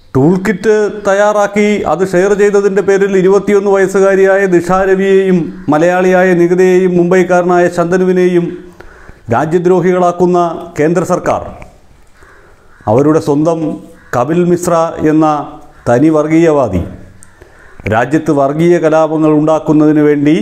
tool kit തയ്യാറാക്കി അത് share ചെയ്തതിൻ്റെ പേരിൽ ഇരുപത്തിയൊന്ന് വയസ്സുകാരിയായ ദിഷാരവിയെയും മലയാളിയായ നികിതയെയും മുംബൈക്കാരനായ ശന്തനുവിനെയും രാജ്യദ്രോഹികളാക്കുന്ന കേന്ദ്ര സർക്കാർ അവരുടെ സ്വന്തം കപിൽ മിശ്ര എന്ന തനി വർഗീയവാദി രാജ്യത്ത് വർഗീയ കലാപങ്ങൾ ഉണ്ടാക്കുന്നതിന് വേണ്ടി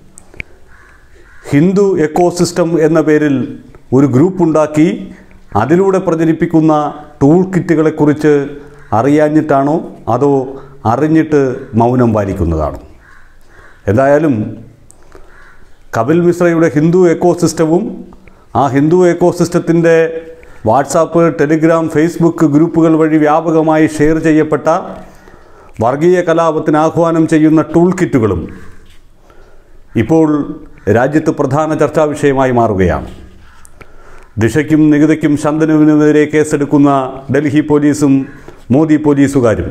ഹിന്ദു എക്കോസിസ്റ്റം എന്ന പേരിൽ ഒരു ഗ്രൂപ്പ് ഉണ്ടാക്കി അതിലൂടെ പ്രചരിപ്പിക്കുന്ന ടൂൾ കിറ്റുകളെക്കുറിച്ച് അറിയാഞ്ഞിട്ടാണോ അതോ അറിഞ്ഞിട്ട് മൗനം പാലിക്കുന്നതാണോ എന്തായാലും കപിൽ മിശ്രയുടെ ഹിന്ദു എക്കോസിസ്റ്റവും ആ ഹിന്ദു എക്കോസിസ്റ്റത്തിൻ്റെ വാട്സാപ്പ് ടെലിഗ്രാം ഫേസ്ബുക്ക് ഗ്രൂപ്പുകൾ വഴി വ്യാപകമായി ഷെയർ ചെയ്യപ്പെട്ട വർഗീയ കലാപത്തിന് ആഹ്വാനം ചെയ്യുന്ന ടൂൾ കിറ്റുകളും ഇപ്പോൾ രാജ്യത്ത് പ്രധാന ചർച്ചാ വിഷയമായി മാറുകയാണ് ദിശയ്ക്കും നികിതയ്ക്കും ശന്തനുവിനുമെതിരെ കേസെടുക്കുന്ന ഡൽഹി പോലീസും മോദി പോലീസുകാരും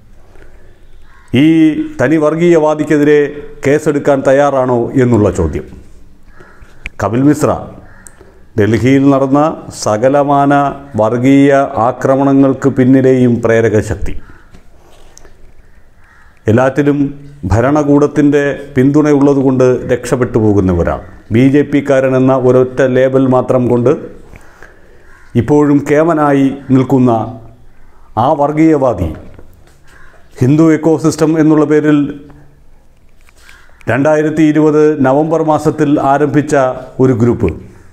ഈ തനി വർഗീയവാദിക്കെതിരെ കേസെടുക്കാൻ തയ്യാറാണോ എന്നുള്ള ചോദ്യം കപിൽ മിശ്ര ഡൽഹിയിൽ നടന്ന സകലമാന വർഗീയ ആക്രമണങ്ങൾക്ക് പിന്നിലെയും പ്രേരക ശക്തി എല്ലാറ്റിലും ഭരണകൂടത്തിൻ്റെ പിന്തുണയുള്ളതുകൊണ്ട് രക്ഷപ്പെട്ടു പോകുന്ന ഒരാൾ ബി ജെ പിക്കാരൻ എന്ന ഒരൊറ്റ ലേബൽ മാത്രം കൊണ്ട് ഇപ്പോഴും കേമനായി നിൽക്കുന്ന ആ വർഗീയവാദി ഹിന്ദു എക്കോസിസ്റ്റം എന്നുള്ള പേരിൽ രണ്ടായിരത്തി ഇരുപത് നവംബർ മാസത്തിൽ ആരംഭിച്ച ഒരു ഗ്രൂപ്പ്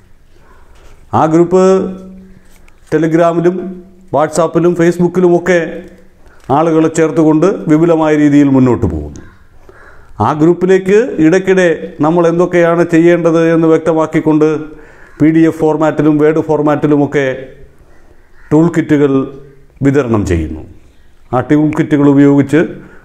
ആ ഗ്രൂപ്പ് ടെലിഗ്രാമിലും വാട്സാപ്പിലും ഫേസ്ബുക്കിലുമൊക്കെ ആളുകളെ ചേർത്തുകൊണ്ട് വിപുലമായ രീതിയിൽ മുന്നോട്ട് പോകുന്നു ആ ഗ്രൂപ്പിലേക്ക് ഇടയ്ക്കിടെ നമ്മൾ എന്തൊക്കെയാണ് ചെയ്യേണ്ടത് എന്ന് വ്യക്തമാക്കിക്കൊണ്ട് പി ഡി എഫ് ഫോർമാറ്റിലും വേഡ് ഫോർമാറ്റിലുമൊക്കെ ടൂൾ കിറ്റുകൾ വിതരണം ചെയ്യുന്നു ആ ടൂൾ കിറ്റുകൾ ഉപയോഗിച്ച്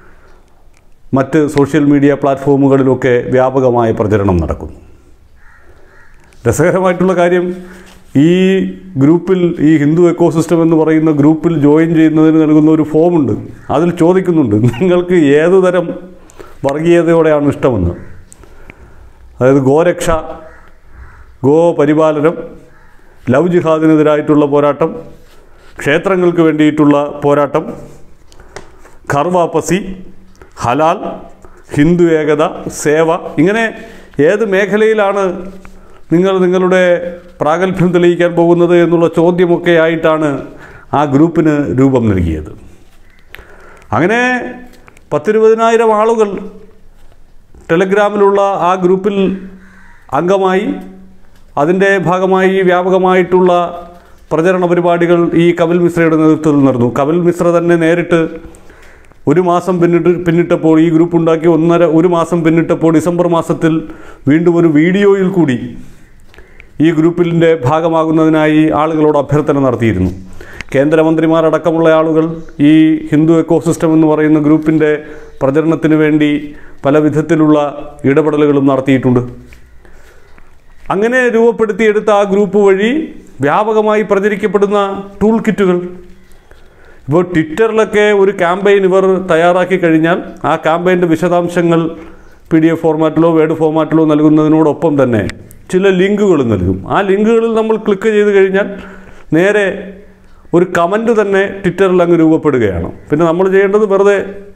മറ്റ് സോഷ്യൽ മീഡിയ പ്ലാറ്റ്ഫോമുകളിലൊക്കെ വ്യാപകമായ പ്രചരണം നടക്കുന്നു രസകരമായിട്ടുള്ള കാര്യം ഈ ഗ്രൂപ്പിൽ ഈ ഹിന്ദു എക്കോസിസ്റ്റം എന്ന് പറയുന്ന ഗ്രൂപ്പിൽ ജോയിൻ ചെയ്യുന്നതിന് നൽകുന്ന ഒരു ഫോമുണ്ട് അതിൽ ചോദിക്കുന്നുണ്ട് നിങ്ങൾക്ക് ഏതു തരം വർഗീയതയോടെയാണ് ഇഷ്ടമെന്ന് അതായത് ഗോരക്ഷ ഗോ പരിപാലനം ലവ് ജിഹാദിനെതിരായിട്ടുള്ള പോരാട്ടം ക്ഷേത്രങ്ങൾക്ക് വേണ്ടിയിട്ടുള്ള പോരാട്ടം ഖർവാപ്പസി ഹലാൽ ഹിന്ദു ഏകത സേവ ഇങ്ങനെ ഏത് മേഖലയിലാണ് നിങ്ങൾ നിങ്ങളുടെ പ്രാഗൽഭ്യം തെളിയിക്കാൻ പോകുന്നത് എന്നുള്ള ചോദ്യമൊക്കെ ആയിട്ടാണ് ആ ഗ്രൂപ്പിന് രൂപം നൽകിയത് അങ്ങനെ പത്തിരുപതിനായിരം ആളുകൾ ടെലഗ്രാമിലുള്ള ആ ഗ്രൂപ്പിൽ അംഗമായി അതിൻ്റെ ഭാഗമായി വ്യാപകമായിട്ടുള്ള പ്രചരണ പരിപാടികൾ ഈ കപിൽ മിശ്രയുടെ നേതൃത്വത്തിൽ നടന്നു കപിൽ മിശ്ര തന്നെ നേരിട്ട് ഒരു മാസം പിന്നിട്ട് പിന്നിട്ടപ്പോൾ ഈ ഗ്രൂപ്പ് ഉണ്ടാക്കി ഒന്നര ഒരു മാസം പിന്നിട്ടപ്പോൾ ഡിസംബർ മാസത്തിൽ വീണ്ടും ഒരു വീഡിയോയിൽ കൂടി ഈ ഗ്രൂപ്പിൻ്റെ ഭാഗമാകുന്നതിനായി ആളുകളോട് അഭ്യർത്ഥന നടത്തിയിരുന്നു കേന്ദ്രമന്ത്രിമാരടക്കമുള്ള ആളുകൾ ഈ ഹിന്ദു എക്കോസിസ്റ്റം എന്ന് പറയുന്ന ഗ്രൂപ്പിൻ്റെ പ്രചരണത്തിന് വേണ്ടി പല വിധത്തിലുള്ള ഇടപെടലുകളും നടത്തിയിട്ടുണ്ട് അങ്ങനെ രൂപപ്പെടുത്തിയെടുത്ത ആ ഗ്രൂപ്പ് വഴി വ്യാപകമായി പ്രചരിക്കപ്പെടുന്ന ടൂൾ കിറ്റുകൾ ഇപ്പോൾ ട്വിറ്ററിലൊക്കെ ഒരു ക്യാമ്പയിൻ ഇവർ തയ്യാറാക്കി കഴിഞ്ഞാൽ ആ ക്യാമ്പയിൻ്റെ വിശദാംശങ്ങൾ പി ഡി എഫ് ഫോർമാറ്റിലോ വേഡ് ഫോർമാറ്റിലോ നൽകുന്നതിനോടൊപ്പം തന്നെ ചില ലിങ്കുകൾ നൽകും ആ ലിങ്കുകളിൽ നമ്മൾ ക്ലിക്ക് ചെയ്ത് കഴിഞ്ഞാൽ നേരെ ഒരു കമൻറ്റ് തന്നെ ട്വിറ്ററിൽ അങ്ങ് രൂപപ്പെടുകയാണ് പിന്നെ നമ്മൾ ചെയ്യേണ്ടത് വെറുതെ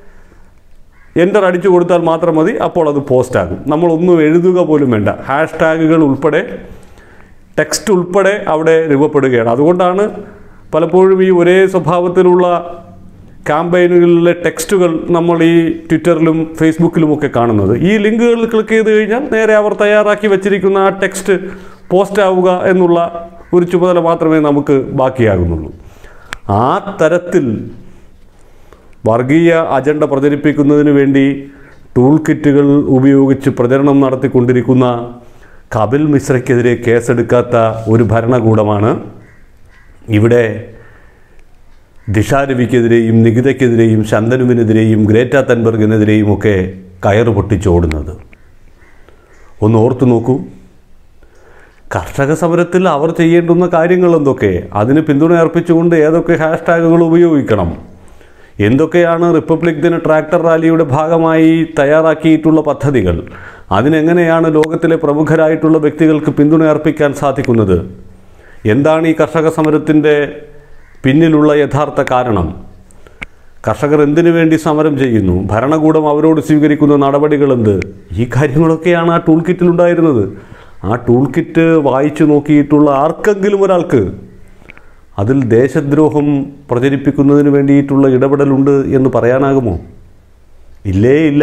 എൻ്റർ അടിച്ചു കൊടുത്താൽ മാത്രം മതി അപ്പോൾ അത് പോസ്റ്റ് ആകും നമ്മളൊന്നും എഴുതുക പോലും വേണ്ട ഹാഷ് ടാഗുകൾ ഉൾപ്പെടെ ടെക്സ്റ്റ് ഉൾപ്പെടെ അവിടെ രൂപപ്പെടുകയാണ് അതുകൊണ്ടാണ് പലപ്പോഴും ഈ ഒരേ സ്വഭാവത്തിലുള്ള ക്യാമ്പയിനുകളിലെ ടെക്സ്റ്റുകൾ നമ്മൾ ഈ ട്വിറ്ററിലും ഫേസ്ബുക്കിലുമൊക്കെ കാണുന്നത് ഈ ലിങ്കുകളിൽ ക്ലിക്ക് ചെയ്ത് കഴിഞ്ഞാൽ നേരെ അവർ തയ്യാറാക്കി വെച്ചിരിക്കുന്ന ആ ടെക്സ്റ്റ് പോസ്റ്റ് ആവുക എന്നുള്ള ഒരു ചുമതല മാത്രമേ നമുക്ക് ബാക്കിയാകുന്നുള്ളൂ ആ തരത്തിൽ വർഗീയ അജണ്ട പ്രചരിപ്പിക്കുന്നതിന് വേണ്ടി ടൂൾ കിറ്റുകൾ ഉപയോഗിച്ച് പ്രചരണം നടത്തിക്കൊണ്ടിരിക്കുന്ന കപിൽ മിശ്രയ്ക്കെതിരെ കേസെടുക്കാത്ത ഒരു ഭരണകൂടമാണ് ഇവിടെ ദിഷാരവിക്കെതിരെയും നികിതയ്ക്കെതിരെയും ശന്തനുവിനെതിരെയും ഗ്രേറ്റ തൻബർഗിനെതിരെയും ഒക്കെ കയറ് പൊട്ടിച്ചോടുന്നത് ഒന്ന് ഓർത്തു നോക്കൂ കർഷക സമരത്തിൽ അവർ ചെയ്യേണ്ടുന്ന കാര്യങ്ങൾ എന്തൊക്കെ അതിന് പിന്തുണ അർപ്പിച്ചുകൊണ്ട് ഏതൊക്കെ ഹാഷ്ടാഗുകൾ ഉപയോഗിക്കണം എന്തൊക്കെയാണ് റിപ്പബ്ലിക് ദിന ട്രാക്ടർ റാലിയുടെ ഭാഗമായി തയ്യാറാക്കിയിട്ടുള്ള പദ്ധതികൾ അതിനെങ്ങനെയാണ് ലോകത്തിലെ പ്രമുഖരായിട്ടുള്ള വ്യക്തികൾക്ക് പിന്തുണ അർപ്പിക്കാൻ സാധിക്കുന്നത് എന്താണ് ഈ കർഷക സമരത്തിൻ്റെ പിന്നിലുള്ള യഥാർത്ഥ കാരണം കർഷകർ എന്തിനു വേണ്ടി സമരം ചെയ്യുന്നു ഭരണകൂടം അവരോട് സ്വീകരിക്കുന്ന നടപടികൾ എന്ത് ഈ കാര്യങ്ങളൊക്കെയാണ് ആ ടൂൾ കിറ്റിലുണ്ടായിരുന്നത് ആ ടൂൾ കിറ്റ് വായിച്ചു നോക്കിയിട്ടുള്ള ആർക്കെങ്കിലും ഒരാൾക്ക് അതിൽ ദേശദ്രോഹം പ്രചരിപ്പിക്കുന്നതിന് വേണ്ടിയിട്ടുള്ള ഇടപെടലുണ്ട് എന്ന് പറയാനാകുമോ ഇല്ലേ ഇല്ല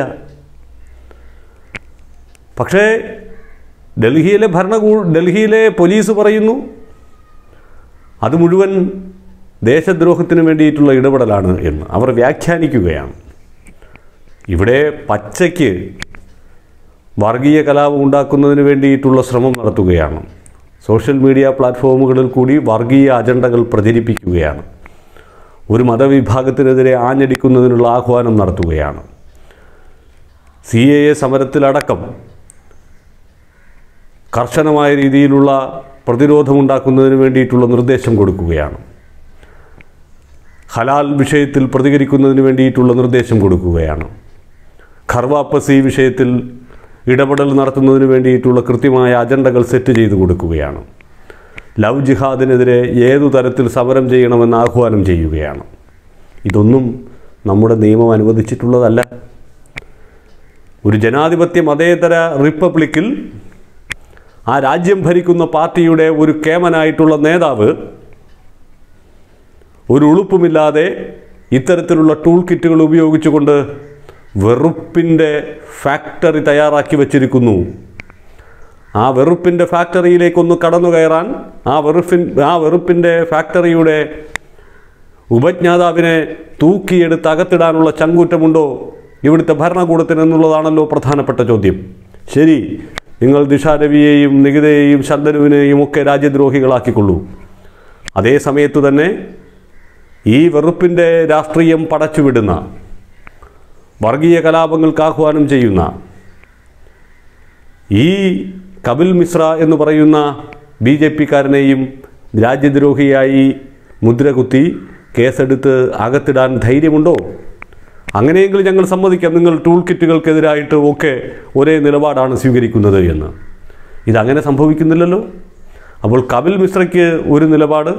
പക്ഷേ ഡൽഹിയിലെ ഭരണകൂ ഡൽഹിയിലെ പോലീസ് പറയുന്നു അത് മുഴുവൻ ദേശദ്രോഹത്തിന് വേണ്ടിയിട്ടുള്ള ഇടപെടലാണ് എന്ന് അവർ വ്യാഖ്യാനിക്കുകയാണ് ഇവിടെ പച്ചയ്ക്ക് വർഗീയ കലാപം ഉണ്ടാക്കുന്നതിന് വേണ്ടിയിട്ടുള്ള ശ്രമം നടത്തുകയാണ് സോഷ്യൽ മീഡിയ പ്ലാറ്റ്ഫോമുകളിൽ കൂടി വർഗീയ അജണ്ടകൾ പ്രചരിപ്പിക്കുകയാണ് ഒരു മതവിഭാഗത്തിനെതിരെ ആഞ്ഞടിക്കുന്നതിനുള്ള ആഹ്വാനം നടത്തുകയാണ് സി എ എ സമരത്തിലടക്കം കർശനമായ രീതിയിലുള്ള പ്രതിരോധമുണ്ടാക്കുന്നതിന് വേണ്ടിയിട്ടുള്ള നിർദ്ദേശം കൊടുക്കുകയാണ് ഹലാൽ വിഷയത്തിൽ പ്രതികരിക്കുന്നതിന് വേണ്ടിയിട്ടുള്ള നിർദ്ദേശം കൊടുക്കുകയാണ് ഖർവാപ്പസി വിഷയത്തിൽ ഇടപെടൽ നടത്തുന്നതിന് വേണ്ടിയിട്ടുള്ള കൃത്യമായ അജണ്ടകൾ സെറ്റ് ചെയ്തു കൊടുക്കുകയാണ് ലവ് ജിഹാദിനെതിരെ ഏതു തരത്തിൽ സമരം ചെയ്യണമെന്ന് ആഹ്വാനം ചെയ്യുകയാണ് ഇതൊന്നും നമ്മുടെ നിയമം അനുവദിച്ചിട്ടുള്ളതല്ല ഒരു ജനാധിപത്യ മതേതര റിപ്പബ്ലിക്കിൽ ആ രാജ്യം ഭരിക്കുന്ന പാർട്ടിയുടെ ഒരു കേമനായിട്ടുള്ള നേതാവ് ഒരു ഉളുപ്പുമില്ലാതെ ഇത്തരത്തിലുള്ള ടൂൾ കിറ്റുകൾ ഉപയോഗിച്ചുകൊണ്ട് വെറുപ്പിൻ്റെ ഫാക്ടറി തയ്യാറാക്കി വച്ചിരിക്കുന്നു ആ വെറുപ്പിൻ്റെ ഫാക്ടറിയിലേക്കൊന്ന് കടന്നു കയറാൻ ആ വെറുപ്പിൻ ആ വെറുപ്പിൻ്റെ ഫാക്ടറിയുടെ ഉപജ്ഞാതാവിനെ തൂക്കിയെടുത്ത് അകത്തിടാനുള്ള ചങ്കൂറ്റമുണ്ടോ ഇവിടുത്തെ ഭരണകൂടത്തിന് എന്നുള്ളതാണല്ലോ പ്രധാനപ്പെട്ട ചോദ്യം ശരി നിങ്ങൾ ദിഷ രവിയെയും നികിതയെയും ശന്തനുവിനെയും ഒക്കെ രാജ്യദ്രോഹികളാക്കിക്കൊള്ളൂ അതേ സമയത്ത് തന്നെ ഈ വെറുപ്പിൻ്റെ രാഷ്ട്രീയം പടച്ചുവിടുന്ന വർഗീയ കലാപങ്ങൾക്ക് ആഹ്വാനം ചെയ്യുന്ന ഈ കപിൽ മിശ്ര എന്ന് പറയുന്ന ബി ജെ പിക്കാരനെയും രാജ്യദ്രോഹിയായി മുദ്രകുത്തി കേസെടുത്ത് അകത്തിടാൻ ധൈര്യമുണ്ടോ അങ്ങനെയെങ്കിൽ ഞങ്ങൾ സമ്മതിക്കാം നിങ്ങൾ ടൂൾ കിറ്റുകൾക്കെതിരായിട്ട് ഒക്കെ ഒരേ നിലപാടാണ് സ്വീകരിക്കുന്നത് എന്ന് ഇതങ്ങനെ സംഭവിക്കുന്നില്ലല്ലോ അപ്പോൾ കപിൽ മിശ്രയ്ക്ക് ഒരു നിലപാട്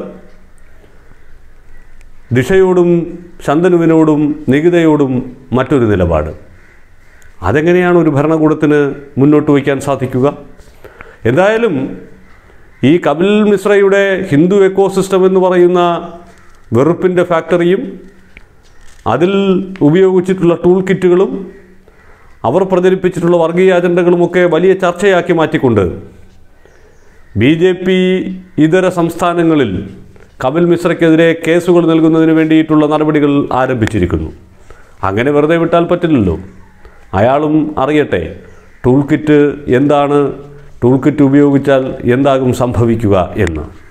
ദിശയോടും ശന്തനുവിനോടും നികിതയോടും മറ്റൊരു നിലപാട് അതെങ്ങനെയാണ് ഒരു ഭരണകൂടത്തിന് മുന്നോട്ട് വയ്ക്കാൻ സാധിക്കുക എന്തായാലും ഈ കപിൽ മിശ്രയുടെ ഹിന്ദു എക്കോസിസ്റ്റം എന്ന് പറയുന്ന വെറുപ്പിൻ്റെ ഫാക്ടറിയും അതിൽ ഉപയോഗിച്ചിട്ടുള്ള ടൂൾ കിറ്റുകളും അവർ പ്രചരിപ്പിച്ചിട്ടുള്ള വർഗീയ അജണ്ടകളുമൊക്കെ വലിയ ചർച്ചയാക്കി മാറ്റിക്കൊണ്ട് ബി ജെ പി ഇതര സംസ്ഥാനങ്ങളിൽ കപിൽ മിശ്രയ്ക്കെതിരെ കേസുകൾ നൽകുന്നതിന് വേണ്ടിയിട്ടുള്ള നടപടികൾ ആരംഭിച്ചിരിക്കുന്നു അങ്ങനെ വെറുതെ വിട്ടാൽ പറ്റില്ലല്ലോ അയാളും അറിയട്ടെ ടൂൾ കിറ്റ് എന്താണ് ടൂൾ കിറ്റ് ഉപയോഗിച്ചാൽ എന്താകും സംഭവിക്കുക എന്ന്